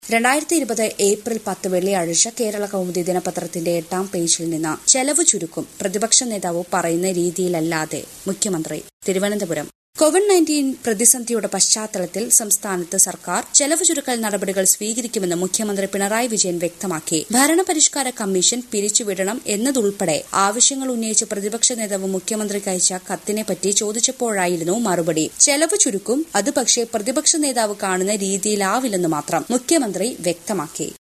രണ്ടായിരത്തി ഇരുപത് ഏപ്രിൽ പത്ത് വെള്ളിയാഴ്ച കേരള കൗമുദി ദിനപത്രത്തിന്റെ എട്ടാം പേജിൽ നിന്ന് ചെലവ് ചുരുക്കും പ്രതിപക്ഷ നേതാവ് പറയുന്ന രീതിയിലല്ലാതെ മുഖ്യമന്ത്രി തിരുവനന്തപുരം കോവിഡ് നയൻറ്റീൻ പ്രതിസന്ധിയുടെ പശ്ചാത്തലത്തിൽ സംസ്ഥാനത്ത് സർക്കാർ ചെലവ് ചുരുക്കൽ നടപടികൾ സ്വീകരിക്കുമെന്ന് മുഖ്യമന്ത്രി പിണറായി വിജയൻ വ്യക്തമാക്കി ഭരണപരിഷ്കാര കമ്മീഷൻ പിരിച്ചുവിടണം എന്നതുൾപ്പെടെ ആവശ്യങ്ങൾ ഉന്നയിച്ച് പ്രതിപക്ഷ നേതാവ് മുഖ്യമന്ത്രിക്ക് അയച്ച കത്തിനെപ്പറ്റി ചോദിച്ചപ്പോഴായിരുന്നു മറുപടി ചെലവ് ചുരുക്കും അത് പക്ഷേ പ്രതിപക്ഷ നേതാവ് കാണുന്ന രീതിയിലാവില്ലെന്ന് മാത്രം മുഖ്യമന്ത്രി വ്യക്തമാക്കി